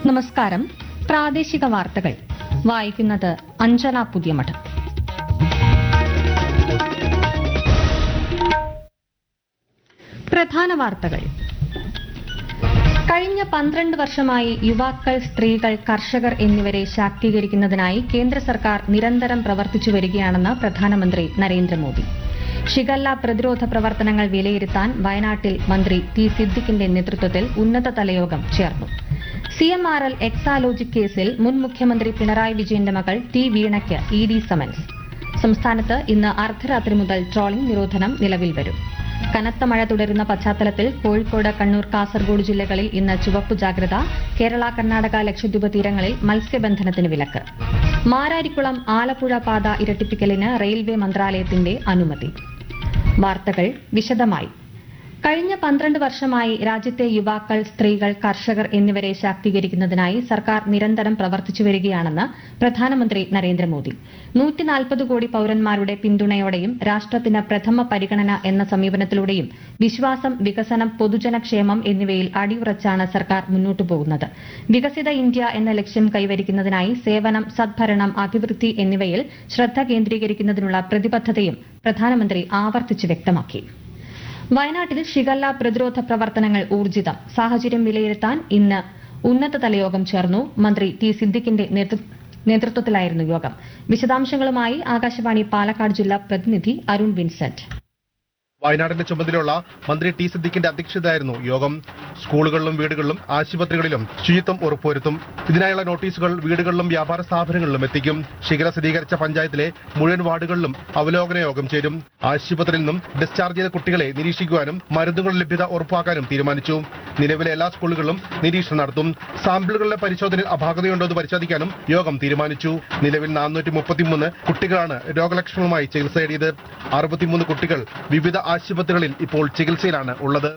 നമസ്കാരം പ്രാദേശിക വാർത്തകൾ വായിക്കുന്നത് അഞ്ജന പുതിയമഠം പ്രധാന വാർത്തകൾ കഴിഞ്ഞ പന്ത്രണ്ട് വർഷമായി യുവാക്കൾ സ്ത്രീകൾ കർഷകർ എന്നിവരെ ശാക്തീകരിക്കുന്നതിനായി കേന്ദ്ര സർക്കാർ നിരന്തരം പ്രവർത്തിച്ചു വരികയാണെന്ന് പ്രധാനമന്ത്രി നരേന്ദ്രമോദി ഷിഗല്ല പ്രതിരോധ പ്രവർത്തനങ്ങൾ വിലയിരുത്താൻ വയനാട്ടിൽ മന്ത്രി ടി സിദ്ദിഖിന്റെ നേതൃത്വത്തിൽ ഉന്നതതല യോഗം ചേർന്നു C M R L Exalogic കേസിൽ മുൻ മുഖ്യമന്ത്രി പിണറായി വിജയന്റെ മകൾ ടി വീണയ്ക്ക് ഇ ഡി സമൻസ് സംസ്ഥാനത്ത് ഇന്ന് അർദ്ധരാത്രി മുതൽ ട്രോളിംഗ് നിരോധനം നിലവിൽ വരും കനത്ത മഴ തുടരുന്ന പശ്ചാത്തലത്തിൽ കോഴിക്കോട് കണ്ണൂർ കാസർഗോഡ് ജില്ലകളിൽ ഇന്ന് ചുവപ്പ് ജാഗ്രത കേരള കർണാടക ലക്ഷദ്വീപ് തീരങ്ങളിൽ മത്സ്യബന്ധനത്തിന് വിലക്ക് മാരാരിക്കുളം ആലപ്പുഴ പാത ഇരട്ടിപ്പിക്കലിന് റെയിൽവേ മന്ത്രാലയത്തിന്റെ അനുമതി വാർത്തകൾ വിശദമായി കഴിഞ്ഞ പന്ത്രണ്ട് വർഷമായി രാജ്യത്തെ യുവാക്കൾ സ്ത്രീകൾ കർഷകർ എന്നിവരെ ശാക്തീകരിക്കുന്നതിനായി സർക്കാർ നിരന്തരം പ്രവർത്തിച്ചു വരികയാണെന്ന് പ്രധാനമന്ത്രി നരേന്ദ്രമോദി നൂറ്റിനാൽപ്പത് കോടി പൌരന്മാരുടെ പിന്തുണയോടെയും രാഷ്ട്രത്തിന് പ്രഥമ പരിഗണന എന്ന സമീപനത്തിലൂടെയും വിശ്വാസം വികസനം പൊതുജനക്ഷേമം എന്നിവയിൽ അടിയുറച്ചാണ് സർക്കാർ മുന്നോട്ടു പോകുന്നത് വികസിത ഇന്ത്യ എന്ന ലക്ഷ്യം കൈവരിക്കുന്നതിനായി സേവനം സദ്ഭരണം അഭിവൃദ്ധി എന്നിവയിൽ ശ്രദ്ധ കേന്ദ്രീകരിക്കുന്നതിനുള്ള പ്രതിബദ്ധതയും പ്രധാനമന്ത്രി ആവർത്തിച്ച് വ്യക്തമാക്കി വയനാട്ടിൽ ഷിഗല്ല പ്രതിരോധ പ്രവർത്തനങ്ങൾ ഊർജിതം സാഹചര്യം വിലയിരുത്താൻ ഇന്ന് ഉന്നതതല യോഗം ചേർന്നു മന്ത്രി ടി സിദ്ദിഖിന്റെ നേതൃ- നേതൃത്വത്തിലായിരുന്നു യോഗം വിശദാംശങ്ങളുമായി ആകാശവാണി പാലക്കാട് ജില്ലാ പ്രതിനിധി അരുൺ വിൻസെന്റ് വയനാടിന്റെ ചുമതലയുള്ള മന്ത്രി ടി സിദ്ദിഖിന്റെ അധ്യക്ഷതയായിരുന്നു യോഗം സ്കൂളുകളിലും വീടുകളിലും ആശുപത്രികളിലും ശുചിത്വം ഉറപ്പുവരുത്തും ഇതിനായുള്ള നോട്ടീസുകൾ വീടുകളിലും വ്യാപാര സ്ഥാപനങ്ങളിലും എത്തിക്കും ശിഖര സ്ഥിരീകരിച്ച പഞ്ചായത്തിലെ മുഴുവൻ വാർഡുകളിലും അവലോകന യോഗം ചേരും ആശുപത്രിയിൽ നിന്നും ഡിസ്ചാർജ് ചെയ്ത കുട്ടികളെ നിരീക്ഷിക്കുവാനും മരുന്നുകളുടെ ലഭ്യത ഉറപ്പാക്കാനും തീരുമാനിച്ചു നിലവിലെ എല്ലാ സ്കൂളുകളിലും നിരീക്ഷണം നടത്തും സാമ്പിളുകളുടെ പരിശോധനയിൽ അപാകതയുണ്ടോ എന്ന് പരിശോധിക്കാനും യോഗം തീരുമാനിച്ചു നിലവിൽ നാനൂറ്റി മുപ്പത്തിമൂന്ന് കുട്ടികളാണ് രോഗലക്ഷണങ്ങളുമായി ചികിത്സ തേടിയത് അറുപത്തിമൂന്ന് കുട്ടികൾ വിവിധ ആശുപത്രികളിൽ ഇപ്പോൾ ചികിത്സയിലാണ് ഉള്ളത്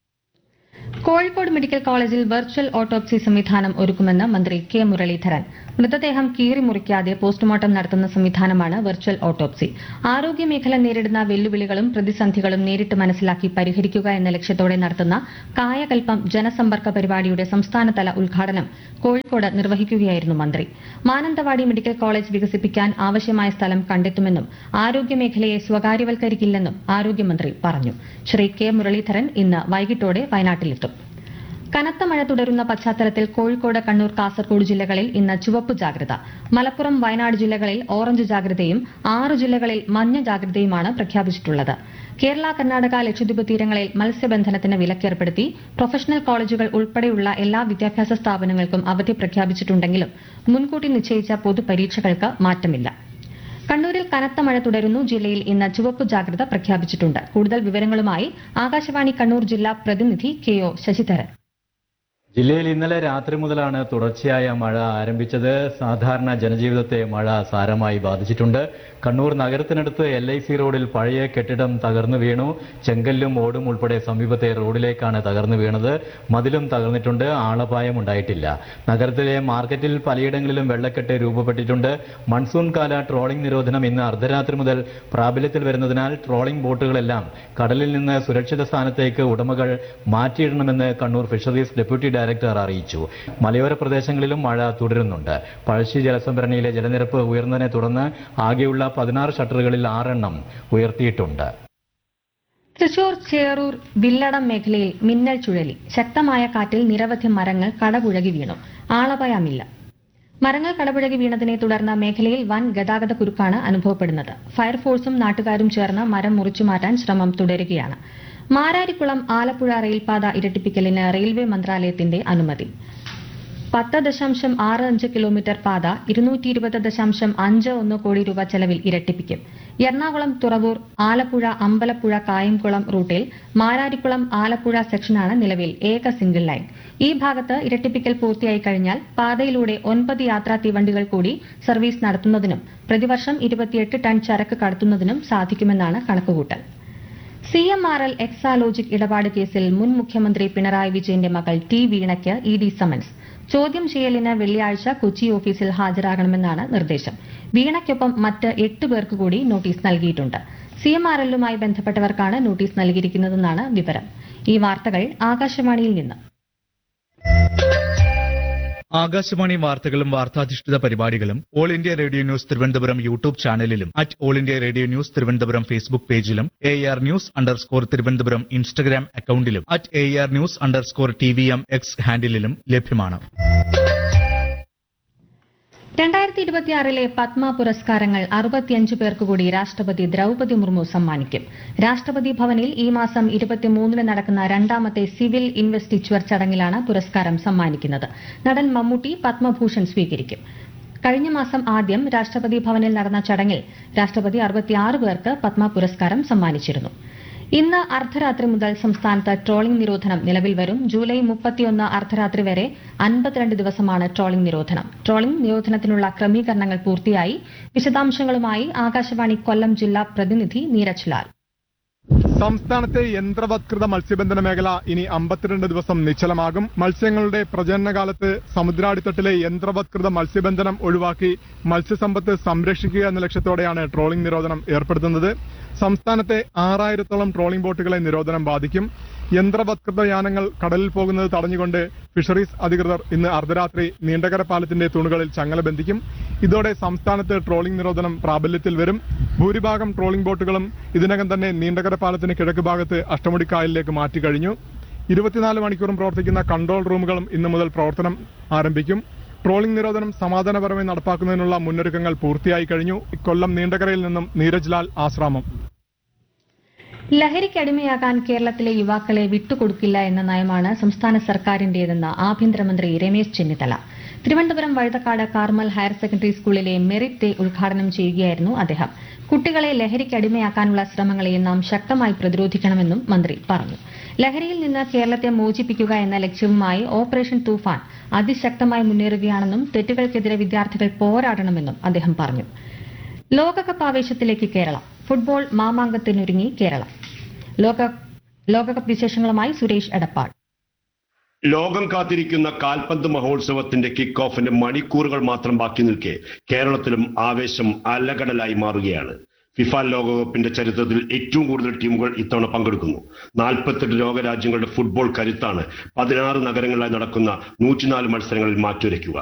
കോഴിക്കോട് മെഡിക്കൽ കോളേജിൽ വെർച്വൽ ഓട്ടോപ്സി സംവിധാനം ഒരുക്കുമെന്ന് മന്ത്രി കെ മുരളീധരൻ മൃതദേഹം കീറി മുറിക്കാതെ പോസ്റ്റ്മോർട്ടം നടത്തുന്ന സംവിധാനമാണ് വെർച്വൽ ഓട്ടോപ്സി ആരോഗ്യമേഖല നേരിടുന്ന വെല്ലുവിളികളും പ്രതിസന്ധികളും നേരിട്ട് മനസ്സിലാക്കി പരിഹരിക്കുക എന്ന ലക്ഷ്യത്തോടെ നടത്തുന്ന കായകൽപ്പം ജനസമ്പർക്ക പരിപാടിയുടെ സംസ്ഥാനതല ഉദ്ഘാടനം കോഴിക്കോട് നിർവഹിക്കുകയായിരുന്നു മന്ത്രി മാനന്തവാടി മെഡിക്കൽ കോളേജ് വികസിപ്പിക്കാൻ ആവശ്യമായ സ്ഥലം കണ്ടെത്തുമെന്നും ആരോഗ്യമേഖലയെ സ്വകാര്യവൽക്കരിക്കില്ലെന്നും ആരോഗ്യമന്ത്രി പറഞ്ഞു ശ്രീ കെ മുരളീധരൻ ഇന്ന് വൈകിട്ടോടെ വയനാട്ടിലെത്തും കനത്ത മഴ തുടരുന്ന പശ്ചാത്തലത്തിൽ കോഴിക്കോട് കണ്ണൂർ കാസർഗോഡ് ജില്ലകളിൽ ഇന്ന് ചുവപ്പ് ജാഗ്രത മലപ്പുറം വയനാട് ജില്ലകളിൽ ഓറഞ്ച് ജാഗ്രതയും ആറ് ജില്ലകളിൽ മഞ്ഞ ജാഗ്രതയുമാണ് പ്രഖ്യാപിച്ചിട്ടുള്ളത് കേരള കർണാടക ലക്ഷദ്വീപ് തീരങ്ങളിൽ മത്സ്യബന്ധനത്തിന് വിലക്കേർപ്പെടുത്തി പ്രൊഫഷണൽ കോളേജുകൾ ഉൾപ്പെടെയുള്ള എല്ലാ വിദ്യാഭ്യാസ സ്ഥാപനങ്ങൾക്കും അവധി പ്രഖ്യാപിച്ചിട്ടുണ്ടെങ്കിലും മുൻകൂട്ടി നിശ്ചയിച്ച പൊതുപരീക്ഷകൾക്ക് മാറ്റമില്ല കണ്ണൂരിൽ കനത്ത മഴ തുടരുന്നു ജില്ലയിൽ ഇന്ന് ചുവപ്പ് ജാഗ്രത പ്രഖ്യാപിച്ചിട്ടുണ്ട് കൂടുതൽ വിവരങ്ങളുമായി ആകാശവാണി കണ്ണൂർ ജില്ലാ പ്രതിനിധി കെ ഒ ശശിധരൻ ജില്ലയിൽ ഇന്നലെ രാത്രി മുതലാണ് തുടർച്ചയായ മഴ ആരംഭിച്ചത് സാധാരണ ജനജീവിതത്തെ മഴ സാരമായി ബാധിച്ചിട്ടുണ്ട് കണ്ണൂർ നഗരത്തിനടുത്ത് എൽ ഐ സി റോഡിൽ പഴയ കെട്ടിടം തകർന്നു വീണു ചെങ്കല്ലും ഓടും ഉൾപ്പെടെ സമീപത്തെ റോഡിലേക്കാണ് തകർന്നു വീണത് മതിലും തകർന്നിട്ടുണ്ട് ആളപായം ഉണ്ടായിട്ടില്ല നഗരത്തിലെ മാർക്കറ്റിൽ പലയിടങ്ങളിലും വെള്ളക്കെട്ട് രൂപപ്പെട്ടിട്ടുണ്ട് മൺസൂൺ കാല ട്രോളിംഗ് നിരോധനം ഇന്ന് അർദ്ധരാത്രി മുതൽ പ്രാബല്യത്തിൽ വരുന്നതിനാൽ ട്രോളിംഗ് ബോട്ടുകളെല്ലാം കടലിൽ നിന്ന് സുരക്ഷിത സ്ഥാനത്തേക്ക് ഉടമകൾ മാറ്റിയിടണമെന്ന് കണ്ണൂർ ഫിഷറീസ് ഡെപ്യൂട്ടി ഡയറക്ടർ അറിയിച്ചു മലയോര പ്രദേശങ്ങളിലും മഴ തുടരുന്നുണ്ട് പഴശ്ശി ജലസംഭരണിയിലെ ജലനിരപ്പ് ഉയർന്നതിനെ തുടർന്ന് ആകെയുള്ള പതിനാറ് ഷട്ടറുകളിൽ ആറെണ്ണം ഉയർത്തിയിട്ടുണ്ട് തൃശൂർ ചേറൂർ വില്ലടം മേഖലയിൽ മിന്നൽ ചുഴലി ശക്തമായ കാറ്റിൽ നിരവധി മരങ്ങൾ കടപുഴകി വീണു ആളപായമില്ല മരങ്ങൾ കടപുഴകി വീണതിനെ തുടർന്ന് മേഖലയിൽ വൻ ഗതാഗത കുരുക്കാണ് അനുഭവപ്പെടുന്നത് ഫയർഫോഴ്സും നാട്ടുകാരും ചേർന്ന് മരം മുറിച്ചു മാറ്റാൻ ശ്രമം തുടരുകയാണ് മാരാരിക്കുളം ആലപ്പുഴ റെയിൽപാത ഇരട്ടിപ്പിക്കലിന് റെയിൽവേ മന്ത്രാലയത്തിന്റെ അനുമതി പത്ത് ദശാംശം ആറ് അഞ്ച് കിലോമീറ്റർ പാത ഇരുന്നൂറ്റി ഇരുപത് ദശാംശം അഞ്ച് ഒന്ന് കോടി രൂപ ചെലവിൽ ഇരട്ടിപ്പിക്കും എറണാകുളം തുറവൂർ ആലപ്പുഴ അമ്പലപ്പുഴ കായംകുളം റൂട്ടിൽ മാരാരിക്കുളം ആലപ്പുഴ സെക്ഷനാണ് നിലവിൽ ഏക സിംഗിൾ ലൈൻ ഈ ഭാഗത്ത് ഇരട്ടിപ്പിക്കൽ പൂർത്തിയായി കഴിഞ്ഞാൽ പാതയിലൂടെ ഒൻപത് യാത്രാ തീവണ്ടികൾ കൂടി സർവീസ് നടത്തുന്നതിനും പ്രതിവർഷം ഇരുപത്തിയെട്ട് ടൺ ചരക്ക് കടത്തുന്നതിനും സാധിക്കുമെന്നാണ് കണക്കുകൂട്ടൽ C M R L Exalogic ഇടപാട് കേസിൽ മുൻ മുഖ്യമന്ത്രി പിണറായി വിജയന്റെ മകൾ ടി വീണയ്ക്ക് ഇ ഡി സമൻസ് ചോദ്യം ചെയ്യലിന് വെള്ളിയാഴ്ച കൊച്ചി ഓഫീസിൽ ഹാജരാകണമെന്നാണ് നിർദ്ദേശം വീണയ്ക്കൊപ്പം മറ്റ് എട്ട് പേർക്ക് കൂടി നോട്ടീസ് നൽകിയിട്ടുണ്ട് സി എം ആർ എല്ലുമായി ബന്ധപ്പെട്ടവർക്കാണ് നോട്ടീസ് നൽകിയിരിക്കുന്നതെന്നാണ് വിവരം ഈ വാർത്തകൾ ആകാശവാണിയിൽ നിന്ന് ആകാശവാണി വാർത്തകളും വാർത്താധിഷ്ഠിത പരിപാടികളും all India radio news Thiruvananthapuram YouTube ചാനലിലും at all India radio news Thiruvananthapuram Facebook പേജിലും A R news underscore Thiruvananthapuram Instagram അക്കൌണ്ടിലും at A R news underscore T V M X ഹാൻഡിലും ലഭ്യമാണ് രണ്ടായിരത്തി ഇരുപത്തിയാറിലെ പത്മ പുരസ്കാരങ്ങൾ അറുപത്തിയഞ്ച് പേർക്ക് കൂടി രാഷ്ട്രപതി ദ്രൌപതി മുർമു സമ്മാനിക്കും രാഷ്ട്രപതി ഭവനിൽ ഈ മാസം ഇരുപത്തിമൂന്നിന് നടക്കുന്ന രണ്ടാമത്തെ സിവിൽ ഇൻവെസ്റ്റിച്വർ ചടങ്ങിലാണ് പുരസ്കാരം സമ്മാനിക്കുന്നത് നടൻ മമ്മൂട്ടി പത്മഭൂഷൺ സ്വീകരിക്കും കഴിഞ്ഞ മാസം ആദ്യം രാഷ്ട്രപതി ഭവനിൽ നടന്ന ചടങ്ങിൽ രാഷ്ട്രപതി അറുപത്തിയാറ് പേർക്ക് പത്മ പുരസ്കാരം സമ്മാനിച്ചിരുന്നു ഇന്ന് അർദ്ധരാത്രി മുതൽ സംസ്ഥാനത്ത് ട്രോളിംഗ് നിരോധനം നിലവിൽ വരും ജൂലൈ മുപ്പത്തിയൊന്ന് അർദ്ധരാത്രി വരെ അൻപത്തിരണ്ട് ദിവസമാണ് ട്രോളിംഗ് നിരോധനം ട്രോളിംഗ് നിരോധനത്തിനുള്ള ക്രമീകരണങ്ങൾ പൂർത്തിയായി വിശദാംശങ്ങളുമായി ആകാശവാണി കൊല്ലം ജില്ലാ പ്രതിനിധി നീരജ് ലാൽ സംസ്ഥാനത്തെ യന്ത്രവത്കൃത മത്സ്യബന്ധന മേഖല ഇനി അമ്പത്തിരണ്ട് ദിവസം നിശ്ചലമാകും മത്സ്യങ്ങളുടെ പ്രജനനകാലത്ത് സമുദ്രാടിത്തട്ടിലെ യന്ത്രവത്കൃത മത്സ്യബന്ധനം ഒഴിവാക്കി മത്സ്യസമ്പത്ത് സംരക്ഷിക്കുക എന്ന ലക്ഷ്യത്തോടെയാണ് ട്രോളിംഗ് നിരോധനം ഏർപ്പെടുത്തുന്നത് സംസ്ഥാനത്തെ ആറായിരത്തോളം ട്രോളിംഗ് ബോട്ടുകളെ നിരോധനം ബാധിക്കും യന്ത്രവത്കൃത യാനങ്ങൾ കടലിൽ പോകുന്നത് തടഞ്ഞുകൊണ്ട് ഫിഷറീസ് അധികൃതർ ഇന്ന് അർദ്ധരാത്രി നീണ്ടകര പാലത്തിന്റെ തൂണുകളിൽ ചങ്ങല ബന്ധിക്കും ഇതോടെ സംസ്ഥാനത്ത് ട്രോളിംഗ് നിരോധനം പ്രാബല്യത്തിൽ വരും ഭൂരിഭാഗം ട്രോളിംഗ് ബോട്ടുകളും ഇതിനകം തന്നെ നീണ്ടകര പാലത്തിന് കിഴക്ക് ഭാഗത്ത് അഷ്ടമുടിക്കായലിലേക്ക് മാറ്റി കഴിഞ്ഞു ഇരുപത്തിനാല് മണിക്കൂറും പ്രവർത്തിക്കുന്ന കൺട്രോൾ റൂമുകളും ഇന്നു മുതൽ പ്രവർത്തനം ആരംഭിക്കും ട്രോളിംഗ് നിരോധനം സമാധാനപരമായി നടപ്പാക്കുന്നതിനുള്ള മുന്നൊരുക്കങ്ങൾ പൂർത്തിയായി കഴിഞ്ഞു കൊല്ലം നീണ്ടകരയിൽ നിന്നും നീരജ് ലാൽ ആശ്രാമം ലഹരിക്കടിമയാകാൻ കേരളത്തിലെ യുവാക്കളെ വിട്ടുകൊടുക്കില്ല എന്ന നയമാണ് സംസ്ഥാന സർക്കാരിന്റേതെന്ന് ആഭ്യന്തരമന്ത്രി Ramesh Chennithala Thiruvananthapuram Vazhuthacaud Carmel higher secondary സ്കൂളിലെ മെറിറ്റ് ഡേ ഉദ്ഘാടനം ചെയ്യുകയായിരുന്നു അദ്ദേഹം കുട്ടികളെ ലഹരിക്കടിമയാക്കാനുള്ള ശ്രമങ്ങളെ നാം ശക്തമായി പ്രതിരോധിക്കണമെന്നും മന്ത്രി പറഞ്ഞു ലഹരിയിൽ നിന്ന് കേരളത്തെ മോചിപ്പിക്കുക എന്ന ലക്ഷ്യവുമായി ഓപ്പറേഷൻ തൂഫാൻ അതിശക്തമായി മുന്നേറുകയാണെന്നും തെറ്റുകൾക്കെതിരെ വിദ്യാർത്ഥികൾ പോരാടണമെന്നും അദ്ദേഹം പറഞ്ഞു ലോകകപ്പ് ആവേശത്തിലേക്ക് കേരളം ഫുട്ബോൾ മാമാങ്കത്തിനൊരുങ്ങി കേരളം ലോക ലോകകപ്പ് വിശേഷങ്ങളുമായി സുരേഷ് എടപ്പാൾ ലോകം കാത്തിരിക്കുന്ന കാൽപന്ത് മഹോത്സവത്തിന്റെ കിക്ക് ഓഫിന്റെ മണിക്കൂറുകൾ മാത്രം ബാക്കി നിൽക്കെ കേരളത്തിലും ആവേശം അലകടലായി മാറുകയാണ് ഫിഫ ലോകകപ്പിന്റെ ചരിത്രത്തിൽ ഏറ്റവും കൂടുതൽ ടീമുകൾ ഇത്തവണ പങ്കെടുക്കുന്നു നാൽപ്പത്തെട്ട് ലോകരാജ്യങ്ങളുടെ ഫുട്ബോൾ കരുത്താണ് പതിനാറ് നഗരങ്ങളിലായി നടക്കുന്ന നൂറ്റിനാല് മത്സരങ്ങളിൽ മാറ്റുരയ്ക്കുക